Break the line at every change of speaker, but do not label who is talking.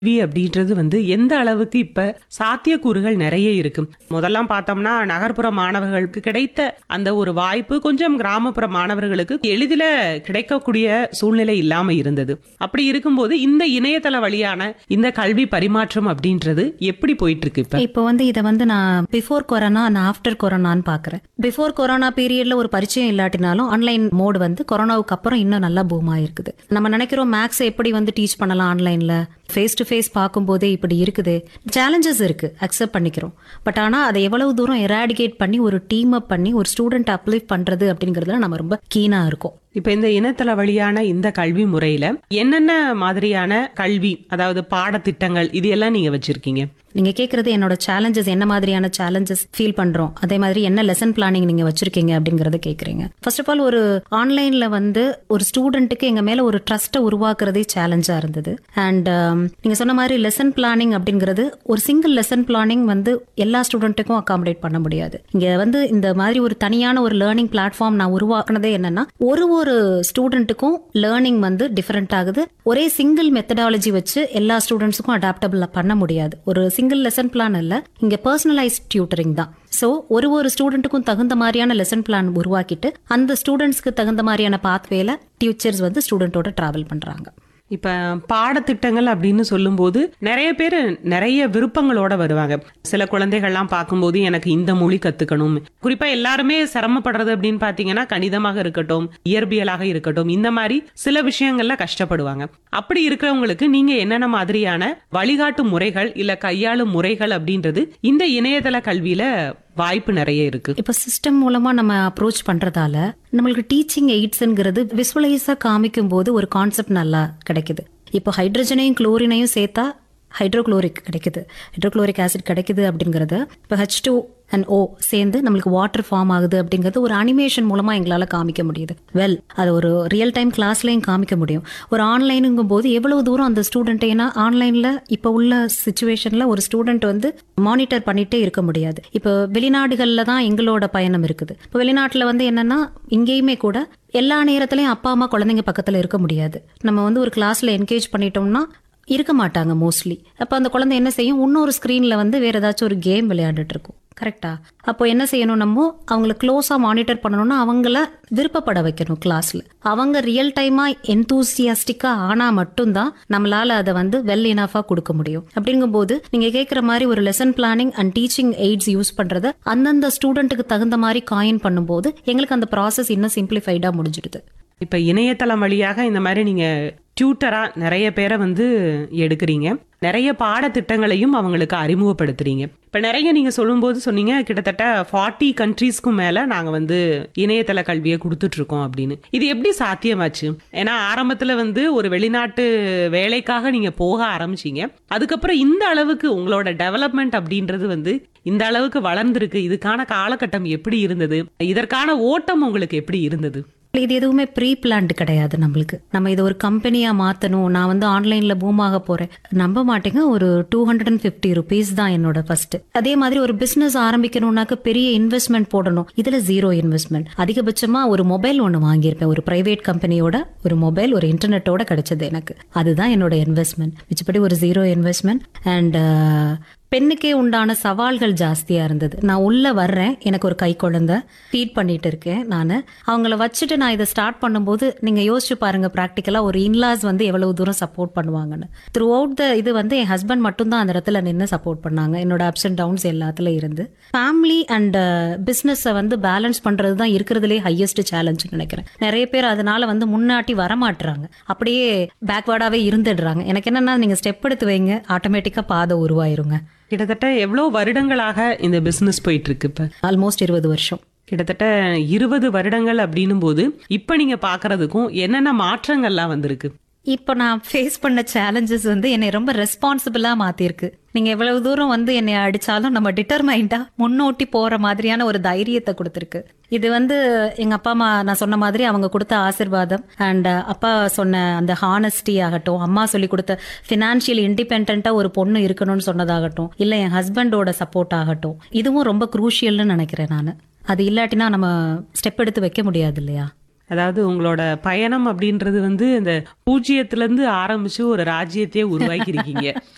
கல்வி அப்படின்றது வந்து எந்த அளவுக்கு இப்ப சாத்தியக்கூறுகள் நிறைய இருக்கு முதல்லாம் பார்த்தோம்னா நகர்ப்புற மாணவர்களுக்கு கிடைத்த அந்த ஒரு வாய்ப்பு கொஞ்சம் கிராமப்புற மாணவர்களுக்கு எளிதில கிடைக்கக்கூடிய சூழ்நிலை இல்லாம இருந்தது அப்படி இருக்கும்போது இந்த இணையதள வழியான இந்த கல்வி பரிமாற்றம் அப்படின்றது எப்படி போயிட்டு இருக்கு இப்ப
இப்போ வந்து இதை வந்து நான் பிஃபோர் கொரோனா நான் ஆஃப்டர் கொரோனான்னு பார்க்குறேன் பிஃபோர் கொரோனா பீரியட்ல ஒரு பரிச்சயம் இல்லாட்டினாலும் ஆன்லைன் மோடு வந்து கொரோனாவுக்கு அப்புறம் இன்னும் நல்லா பூம் ஆயிருக்குது நம்ம நினைக்கிறோம் மேக்ஸ் எப்படி வந்து டீச் பண்ணலாம் ஆன்லைன்ல ஃபேஸ் டு ஃபேஸ் பார்க்கும்போதே இப்படி இருக்குது சேலஞ்சஸ் இருக்கு அக்செப்ட் பண்ணிக்கிறோம் பட் ஆனால் அதை எவ்வளவு தூரம் எராடிகேட் பண்ணி ஒரு டீம் அப் பண்ணி ஒரு ஸ்டூடெண்ட் அப்லிஃப்ட் பண்றது அப்படிங்கிறதுல நம்ம ரொம்ப கீனா இருக்கோம்
இப்ப இந்த இணையதள வழியான இந்த கல்வி முறையில என்னென்ன மாதிரியான கல்வி அதாவது பாடத்திட்டங்கள் இது எல்லாம் நீங்க வச்சிருக்கீங்க
நீங்க கேக்குறது என்னோட சேலஞ்சஸ் என்ன மாதிரியான சேலஞ்சஸ் ஃபீல் பண்றோம் அதே மாதிரி என்ன லெசன் பிளானிங் நீங்க வச்சிருக்கீங்க அப்படிங்கறத கேக்குறீங்க ஃபர்ஸ்ட் ஆஃப் ஆல் ஒரு ஆன்லைன்ல வந்து ஒரு ஸ்டூடெண்ட்டுக்கு எங்க மேல ஒரு ட்ரஸ்ட்டை உருவாக்குறதே சேலஞ்சா இருந்தது அண்ட் நீங்க சொன்ன மாதிரி லெசன் பிளானிங் அப்படிங்கிறது ஒரு சிங்கிள் லெசன் பிளானிங் வந்து எல்லா ஸ்டூடெண்ட்டுக்கும் அகாமடேட் பண்ண முடியாது இங்க வந்து இந்த மாதிரி ஒரு தனியான ஒரு லேர்னிங் பிளாட்ஃபார்ம் நான் உருவாக்குனதே என்னன்னா ஒரு ஒரு ஸ்டூடெண்ட்டுக்கும் லேர்னிங் வந்து டிஃபரெண்ட் ஆகுது ஒரே சிங்கிள் மெத்தடாலஜி வச்சு எல்லா ஸ்டூடெண்ட்ஸுக்கும் அடாப்டபிள் பண்ண முடியாது ஒரு சிங்கிள் லெசன் பிளான் இல்ல இங்க பர்சனலைஸ் டியூட்டரிங் தான் ஸோ ஒரு ஒரு ஸ்டூடெண்ட்டுக்கும் தகுந்த மாதிரியான லெசன் பிளான் உருவாக்கிட்டு அந்த ஸ்டூடெண்ட்ஸ்க்கு தகுந்த மாதிரியான பாத்வேல டீச்சர்ஸ் வந்து ஸ்டூடெண்ட்டோட டிராவல் பண்றாங்க
இப்ப பாடத்திட்டங்கள் அப்படின்னு சொல்லும்போது நிறைய பேர் நிறைய விருப்பங்களோட வருவாங்க சில குழந்தைகள்லாம் பார்க்கும்போது எனக்கு இந்த மொழி கத்துக்கணும் குறிப்பா எல்லாருமே சிரமப்படுறது அப்படின்னு பாத்தீங்கன்னா கணிதமாக இருக்கட்டும் இயற்பியலாக இருக்கட்டும் இந்த மாதிரி சில விஷயங்கள்ல கஷ்டப்படுவாங்க அப்படி இருக்கிறவங்களுக்கு நீங்க என்னென்ன மாதிரியான வழிகாட்டு முறைகள் இல்ல கையாளும் முறைகள் அப்படின்றது இந்த இணையதள கல்வியில வாய்ப்பு நிறைய இருக்கு
இப்போ சிஸ்டம் மூலமா நம்ம அப்ரோச் பண்றதால நம்மளுக்கு டீச்சிங் எய்ட்ஸ்ங்கிறது விசுவலைஸா காமிக்கும் போது ஒரு கான்செப்ட் நல்லா கிடைக்குது இப்போ ஹைட்ரஜனையும் குளோரினையும் சேர்த்தா ஹைட்ரோக்ளோரிக் கிடைக்குது ஹைட்ரோக்ளோரிக் ஆசிட் கிடைக்குது அப்படிங்கறது இப்போ ஹெச் டூ அண்ட் ஓ சேர்ந்து நம்மளுக்கு வாட்டர் ஃபார்ம் ஆகுது அப்படிங்கிறது ஒரு அனிமேஷன் மூலமா எங்களால காமிக்க முடியுது வெல் அது ஒரு ரியல் டைம் கிளாஸ்லயும் காமிக்க முடியும் ஒரு ஆன்லைனுங்கும் போது எவ்வளவு தூரம் அந்த ஸ்டூடெண்ட் ஏன்னா ஆன்லைன்ல இப்போ உள்ள சுச்சுவேஷன்ல ஒரு ஸ்டூடெண்ட் வந்து மானிட்டர் பண்ணிட்டே இருக்க முடியாது இப்போ வெளிநாடுகள்ல தான் எங்களோட பயணம் இருக்குது இப்போ வெளிநாட்டுல வந்து என்னன்னா இங்கேயுமே கூட எல்லா நேரத்திலையும் அப்பா அம்மா குழந்தைங்க பக்கத்துல இருக்க முடியாது நம்ம வந்து ஒரு கிளாஸ்ல என்கேஜ் பண்ணிட்டோம்னா இருக்க மாட்டாங்க மோஸ்ட்லி அப்போ அந்த குழந்தை என்ன செய்யும் இன்னொரு ஸ்க்ரீனில் வந்து வேற ஏதாச்சும் ஒரு கேம் விளையாண்டுட்டு இருக்கும் கரெக்டா அப்போ என்ன செய்யணும் நம்ம அவங்கள க்ளோஸாக மானிட்டர் பண்ணணும்னா அவங்கள விருப்பப்பட வைக்கணும் கிளாஸ்ல அவங்க ரியல் டைமா என்தூசியாஸ்டிக்கா ஆனா மட்டும்தான் நம்மளால அதை வந்து வெல் இனஃபா கொடுக்க முடியும் அப்படிங்கும்போது நீங்க கேட்குற மாதிரி ஒரு lesson planning and teaching aids use பண்றத அந்தந்த ஸ்டூடெண்ட்டுக்கு தகுந்த மாதிரி காயின் பண்ணும்போது எங்களுக்கு அந்த ப்ராசஸ் இன்னும் சிம்பிளிஃபைடா முடிஞ்சிடுது
இப்ப இணையதளம் வழியாக இந்த மாதிரி நீங்க டியூட்டரா நிறைய பேரை வந்து எடுக்கிறீங்க நிறைய பாடத்திட்டங்களையும் அவங்களுக்கு அறிமுகப்படுத்துறீங்க இப்ப நிறைய நீங்க சொல்லும்போது சொன்னீங்க கிட்டத்தட்ட ஃபார்ட்டி கண்ட்ரீஸ்க்கும் மேல நாங்க வந்து இணையதள கல்வியை கொடுத்துட்டு இருக்கோம் அப்படின்னு இது எப்படி சாத்தியமாச்சு ஏன்னா ஆரம்பத்துல வந்து ஒரு வெளிநாட்டு வேலைக்காக நீங்க போக ஆரம்பிச்சீங்க அதுக்கப்புறம் இந்த அளவுக்கு உங்களோட டெவலப்மெண்ட் அப்படின்றது வந்து இந்த அளவுக்கு வளர்ந்திருக்கு இதுக்கான காலகட்டம் எப்படி இருந்தது இதற்கான ஓட்டம் உங்களுக்கு எப்படி இருந்தது
இது எதுவுமே ப்ரீ பிளான்டு கிடையாது நம்மளுக்கு நம்ம இதை ஒரு கம்பெனியா மாத்தணும் நான் வந்து ஆன்லைன்ல பூம் ஆக போறேன் நம்ப மாட்டேங்க ஒரு two hundred and fifty rupees தான் என்னோட ஃபர்ஸ்ட் அதே மாதிரி ஒரு பிசினஸ் ஆரம்பிக்கணும்னாக்க பெரிய இன்வெஸ்ட்மெண்ட் போடணும் இதுல ஜீரோ இன்வெஸ்ட்மெண்ட் அதிகபட்சமா ஒரு மொபைல் ஒன்று வாங்கியிருப்பேன் ஒரு பிரைவேட் கம்பெனியோட ஒரு மொபைல் ஒரு இன்டர்நெட்டோட கிடைச்சது எனக்கு அதுதான் என்னோட இன்வெஸ்ட்மெண்ட் மிச்சப்படி ஒரு ஜீரோ இன்வெஸ்ட்மெண்ட் அண்ட் பெண்ணுக்கே உண்டான சவால்கள் ஜாஸ்தியா இருந்தது நான் உள்ள வர்றேன் எனக்கு ஒரு கை குழந்தை ஃபீட் பண்ணிட்டு இருக்கேன் நான் அவங்கள வச்சுட்டு நான் இதை ஸ்டார்ட் பண்ணும்போது நீங்க யோசிச்சு பாருங்க ப்ராக்டிக்கலா ஒரு இன்லாஸ் வந்து எவ்வளவு தூரம் சப்போர்ட் பண்ணுவாங்கன்னு த்ரூ அவுட் த இது வந்து என் ஹஸ்பண்ட் மட்டும்தான் அந்த இடத்துல நின்று சப்போர்ட் பண்ணாங்க என்னோட அப்ஸ் அண்ட் டவுன்ஸ் எல்லாத்துல இருந்து ஃபேமிலி அண்ட் பிசினஸை வந்து பேலன்ஸ் பண்றது தான் இருக்கிறதுலே ஹையஸ்ட் சேலஞ்ச் நினைக்கிறேன் நிறைய பேர் அதனால வந்து முன்னாடி வரமாட்டுறாங்க அப்படியே பேக்வேர்டாவே இருந்துடுறாங்க எனக்கு என்னன்னா நீங்க ஸ்டெப் எடுத்து வைங்க ஆட்டோமேட்டிக்கா பாதை உருவாயிருங்க
கிட்டத்தட்ட எவ்வளவு வருடங்களாக இந்த பிசினஸ் போயிட்டு இருக்கு இப்ப
ஆல்மோஸ்ட் இருபது வருஷம்
கிட்டத்தட்ட இருபது வருடங்கள் அப்படின்னும் போது இப்ப நீங்க பாக்குறதுக்கும் என்னென்ன மாற்றங்கள்லாம் வந்திருக்கு
இப்போ நான் ஃபேஸ் பண்ண சேலஞ்சஸ் வந்து என்னை ரொம்ப ரெஸ்பான்சிபிளா மாத்திருக்கு நீங்க எவ்வளவு தூரம் வந்து என்னை அடிச்சாலும் நம்ம டிட்டர்மைண்டா முன்னோட்டி போற மாதிரியான ஒரு தைரியத்தை கொடுத்துருக்கு இது வந்து எங்க அப்பா அம்மா நான் சொன்ன மாதிரி அவங்க கொடுத்த ஆசிர்வாதம் அண்ட் அப்பா சொன்ன அந்த ஹானஸ்டி ஆகட்டும் அம்மா சொல்லி கொடுத்த ஃபினான்ஷியல் இண்டிபெண்டா ஒரு பொண்ணு இருக்கணும்னு சொன்னதாகட்டும் இல்ல என் ஹஸ்பண்டோட சப்போர்ட் ஆகட்டும் இதுவும் ரொம்ப குரூஷியல்னு நினைக்கிறேன் நான் அது இல்லாட்டினா நம்ம ஸ்டெப் எடுத்து வைக்க முடியாது இல்லையா
அதாவது உங்களோட பயணம் அப்படின்றது வந்து இந்த பூஜ்ஜியத்துல இருந்து ஆரம்பிச்சு ஒரு ராஜ்யத்தையே உருவாக்கி இருக்கீங்க